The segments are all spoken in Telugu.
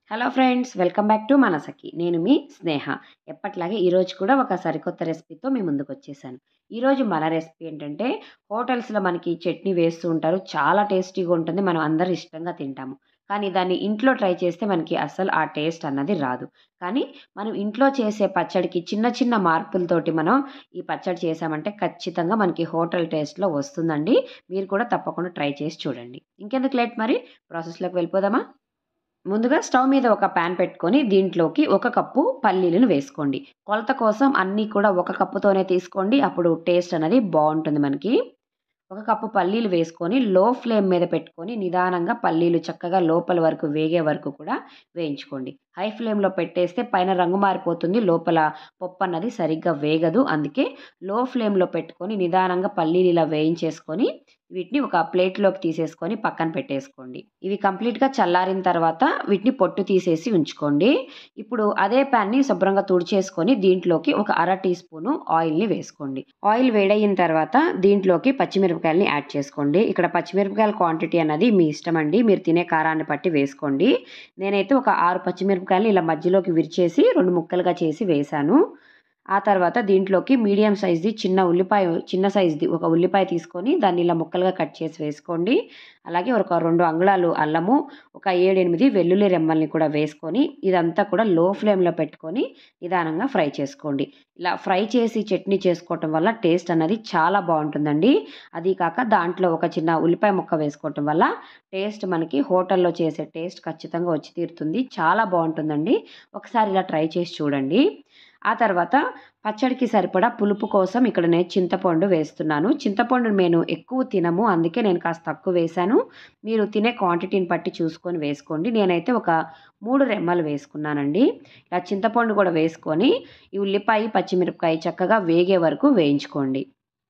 hello friends welcome back to మనసకి నేను మీ స్నేహ ఎప్పట్లాగే ఈరోజు కూడా ఒక సరికొత్త రెసిపీతో మీ ముందుకు వచ్చేసాను ఈరోజు మన రెసిపీ ఏంటంటే హోటల్స్లో మనకి చట్నీ వేస్తూ ఉంటారు చాలా టేస్టీగా ఉంటుంది మనం అందరూ ఇష్టంగా తింటాము కానీ దాన్ని ఇంట్లో ట్రై చేస్తే మనకి అసలు ఆ టేస్ట్ అన్నది రాదు కానీ మనం ఇంట్లో చేసే పచ్చడికి చిన్న చిన్న మార్పులతోటి మనం ఈ పచ్చడి చేసామంటే ఖచ్చితంగా మనకి హోటల్ టేస్ట్లో వస్తుందండి మీరు కూడా తప్పకుండా ట్రై చేసి చూడండి ఇంకెందుకు లేట్ మరి ప్రాసెస్లోకి వెళ్ళిపోదామా ముందుగా స్టవ్ మీద ఒక ప్యాన్ పెట్టుకొని దీంట్లోకి ఒక కప్పు పల్లీలను వేసుకోండి కొలత కోసం అన్నీ కూడా ఒక కప్పుతోనే తీసుకోండి అప్పుడు టేస్ట్ అనేది బాగుంటుంది మనకి ఒక కప్పు పల్లీలు వేసుకొని లో ఫ్లేమ్ మీద పెట్టుకొని నిదానంగా పల్లీలు చక్కగా లోపల వరకు వేగే వరకు కూడా వేయించుకోండి హై ఫ్లేమ్లో పెట్టేస్తే పైన రంగు మారిపోతుంది లోపల పప్పు అన్నది సరిగ్గా వేగదు అందుకే లో ఫ్లేమ్లో పెట్టుకొని నిదానంగా పల్లీలు ఇలా వేయించేసుకొని వీటిని ఒక ప్లేట్లోకి తీసేసుకొని పక్కన పెట్టేసుకోండి ఇవి కంప్లీట్గా చల్లారిన తర్వాత వీటిని పొట్టు తీసేసి ఉంచుకోండి ఇప్పుడు అదే ప్యాన్ని శుభ్రంగా తుడిచేసుకొని దీంట్లోకి ఒక అర టీ స్పూను ఆయిల్ని వేసుకోండి ఆయిల్ వేడయిన తర్వాత దీంట్లోకి పచ్చిమిరపకాయలని యాడ్ చేసుకోండి ఇక్కడ పచ్చిమిరపకాయల క్వాంటిటీ అన్నది మీ ఇష్టం అండి మీరు తినే కారాన్ని బట్టి వేసుకోండి నేనైతే ఒక ఆరు పచ్చిమిరపకాయలు ఇలా మధ్యలోకి విరిచేసి రెండు ముక్కలుగా చేసి వేశాను ఆ తర్వాత దీంట్లోకి మీడియం సైజ్ది చిన్న ఉల్లిపాయ చిన్న సైజ్ది ఒక ఉల్లిపాయ తీసుకొని దాన్ని ఇలా ముక్కలుగా కట్ చేసి వేసుకోండి అలాగే ఒక రెండు అంగుళాలు అల్లము ఒక ఏడెనిమిది వెల్లుల్లి రెమ్మల్ని కూడా వేసుకొని ఇదంతా కూడా లో ఫ్లేమ్లో పెట్టుకొని నిదానంగా ఫ్రై చేసుకోండి ఇలా ఫ్రై చేసి చట్నీ చేసుకోవటం వల్ల టేస్ట్ అన్నది చాలా బాగుంటుందండి అది కాక దాంట్లో ఒక చిన్న ఉల్లిపాయ ముక్క వేసుకోవటం వల్ల టేస్ట్ మనకి హోటల్లో చేసే టేస్ట్ ఖచ్చితంగా వచ్చి తీరుతుంది చాలా బాగుంటుందండి ఒకసారి ఇలా ట్రై చేసి చూడండి ఆ తర్వాత పచ్చడికి సరిపడా పులుపు కోసం ఇక్కడ నేను చింతపండు వేస్తున్నాను చింతపండు నేను ఎక్కువ తినము అందుకే నేను కాస్త తక్కువ వేశాను మీరు తినే క్వాంటిటీని బట్టి చూసుకొని వేసుకోండి నేనైతే ఒక మూడు రెమ్మలు వేసుకున్నానండి ఇలా చింతపండు కూడా వేసుకొని ఈ ఉల్లిపాయ పచ్చిమిరపకాయ చక్కగా వేగే వరకు వేయించుకోండి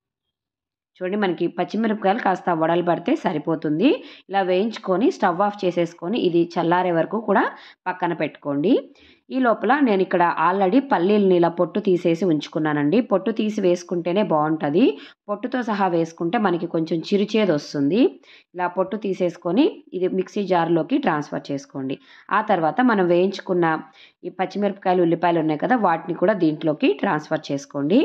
చూడండి మనకి పచ్చిమిరపకాయలు కాస్త వడలు పడితే సరిపోతుంది ఇలా వేయించుకొని స్టవ్ ఆఫ్ చేసేసుకొని ఇది చల్లారే వరకు కూడా పక్కన పెట్టుకోండి ఈ లోపల నేను ఇక్కడ ఆల్రెడీ పల్లీలని ఇలా పొట్టు తీసేసి ఉంచుకున్నానండి పొట్టు తీసి వేసుకుంటేనే బాగుంటుంది పొట్టుతో సహా వేసుకుంటే మనకి కొంచెం చిరుచేది వస్తుంది ఇలా పొట్టు తీసేసుకొని ఇది మిక్సీ జార్లోకి ట్రాన్స్ఫర్ చేసుకోండి ఆ తర్వాత మనం వేయించుకున్న ఈ పచ్చిమిరపకాయలు ఉల్లిపాయలు ఉన్నాయి కదా వాటిని కూడా దీంట్లోకి ట్రాన్స్ఫర్ చేసుకోండి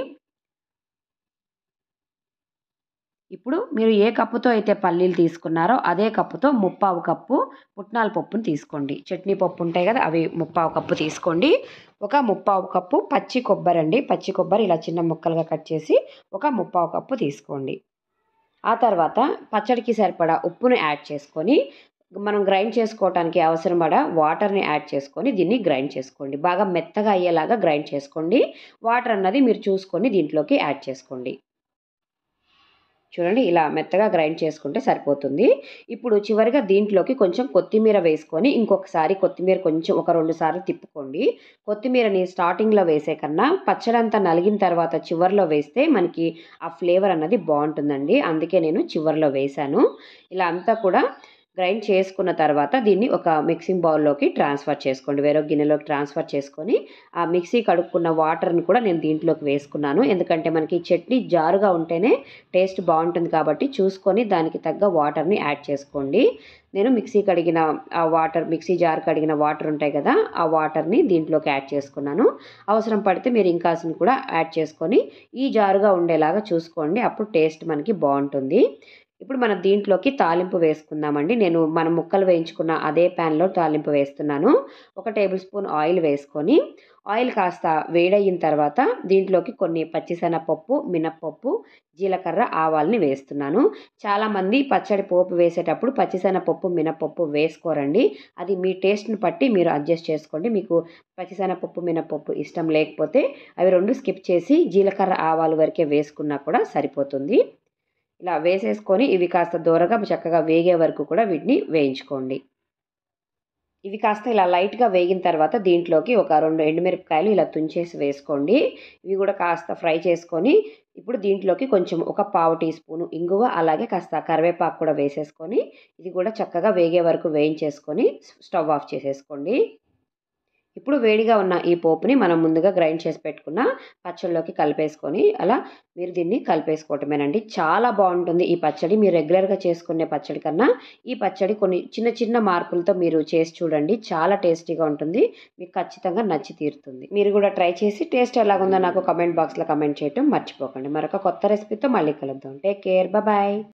ఇప్పుడు మీరు ఏ కప్పుతో అయితే పల్లీలు తీసుకున్నారో అదే కప్పుతో ముప్పావు కప్పు పుట్నాల పప్పును తీసుకోండి చట్నీ పప్పు ఉంటాయి కదా అవి ముప్పావు కప్పు తీసుకోండి ఒక ముప్పావు కప్పు పచ్చి కొబ్బరి అండి పచ్చి కొబ్బరి ఇలా చిన్న ముక్కలుగా కట్ చేసి ఒక ముప్పావు కప్పు తీసుకోండి ఆ తర్వాత పచ్చడికి సరిపడా ఉప్పును యాడ్ చేసుకొని మనం గ్రైండ్ చేసుకోవడానికి అవసరం పడ వాటర్ని యాడ్ చేసుకొని దీన్ని గ్రైండ్ చేసుకోండి బాగా మెత్తగా అయ్యేలాగా గ్రైండ్ చేసుకోండి వాటర్ అన్నది మీరు చూసుకొని దీంట్లోకి యాడ్ చేసుకోండి చూడండి ఇలా మెత్తగా గ్రైండ్ చేసుకుంటే సరిపోతుంది ఇప్పుడు చివరిగా దీంట్లోకి కొంచెం కొత్తిమీర వేసుకొని ఇంకొకసారి కొత్తిమీర కొంచెం ఒక రెండు సార్లు తిప్పుకోండి కొత్తిమీరని స్టార్టింగ్లో వేసే కన్నా పచ్చడంతా నలిగిన తర్వాత చివరిలో వేస్తే మనకి ఆ ఫ్లేవర్ అన్నది బాగుంటుందండి అందుకే నేను చివరిలో వేశాను ఇలా అంతా కూడా గ్రైండ్ చేసుకున్న తర్వాత దీన్ని ఒక మిక్సింగ్ బౌల్లోకి ట్రాన్స్ఫర్ చేసుకోండి వేరే గిన్నెలోకి ట్రాన్స్ఫర్ చేసుకొని ఆ మిక్సీ కడుక్కున్న వాటర్ని కూడా నేను దీంట్లోకి వేసుకున్నాను ఎందుకంటే మనకి చట్నీ జారుగా ఉంటేనే టేస్ట్ బాగుంటుంది కాబట్టి చూసుకొని దానికి తగ్గ వాటర్ని యాడ్ చేసుకోండి నేను మిక్సీ కడిగిన ఆ వాటర్ మిక్సీ జార్ కడిగిన వాటర్ ఉంటాయి కదా ఆ వాటర్ని దీంట్లోకి యాడ్ చేసుకున్నాను అవసరం పడితే మీరు ఇంకాసిన కూడా యాడ్ చేసుకొని ఈ జారుగా ఉండేలాగా చూసుకోండి అప్పుడు టేస్ట్ మనకి బాగుంటుంది ఇప్పుడు మనం దీంట్లోకి తాలింపు వేసుకుందామండి నేను మనం ముక్కలు వేయించుకున్న అదే ప్యాన్లో తాలింపు వేస్తున్నాను ఒక టేబుల్ స్పూన్ ఆయిల్ వేసుకొని ఆయిల్ కాస్త వేడయిన తర్వాత దీంట్లోకి కొన్ని పచ్చిశనగపప్పు మినప్పప్పు జీలకర్ర ఆవాల్ని వేస్తున్నాను చాలామంది పచ్చడి పోపు వేసేటప్పుడు పచ్చిశనగపప్పు మినప్పప్పు వేసుకోరండి అది మీ టేస్ట్ని బట్టి మీరు అడ్జస్ట్ చేసుకోండి మీకు పచ్చిశనగపప్పు మినప్పప్పు ఇష్టం లేకపోతే అవి రెండు స్కిప్ చేసి జీలకర్ర ఆవాలు వరకే వేసుకున్నా కూడా సరిపోతుంది ఇలా వేసేసుకొని ఇవి కాస్త దూరగా చక్కగా వేగే వరకు కూడా వీటిని వేయించుకోండి ఇవి కాస్త ఇలా లైట్గా వేగిన తర్వాత దీంట్లోకి ఒక రెండు ఎండుమిరపకాయలు ఇలా తుంచేసి వేసుకోండి ఇవి కూడా కాస్త ఫ్రై చేసుకొని ఇప్పుడు దీంట్లోకి కొంచెం ఒక పావు టీ స్పూను ఇంగువ అలాగే కాస్త కరివేపాకు కూడా వేసేసుకొని ఇది కూడా చక్కగా వేగే వరకు వేయించేసుకొని స్టవ్ ఆఫ్ చేసేసుకోండి ఇప్పుడు వేడిగా ఉన్న ఈ పోపుని మనం ముందుగా గ్రైండ్ చేసి పెట్టుకున్న పచ్చళ్ళలోకి కలిపేసుకొని అలా మీరు దీన్ని కలిపేసుకోవటమేనండి చాలా బాగుంటుంది ఈ పచ్చడి మీరు రెగ్యులర్గా చేసుకునే పచ్చడి కన్నా ఈ పచ్చడి కొన్ని చిన్న చిన్న మార్పులతో మీరు చేసి చూడండి చాలా టేస్టీగా ఉంటుంది మీకు ఖచ్చితంగా నచ్చి తీరుతుంది మీరు కూడా ట్రై చేసి టేస్ట్ ఎలాగుందో నాకు కమెంట్ బాక్స్లో కమెంట్ చేయటం మర్చిపోకండి మరొక కొత్త రెసిపీతో మళ్ళీ కలుద్దాం టేక్ కేర్ బాయ్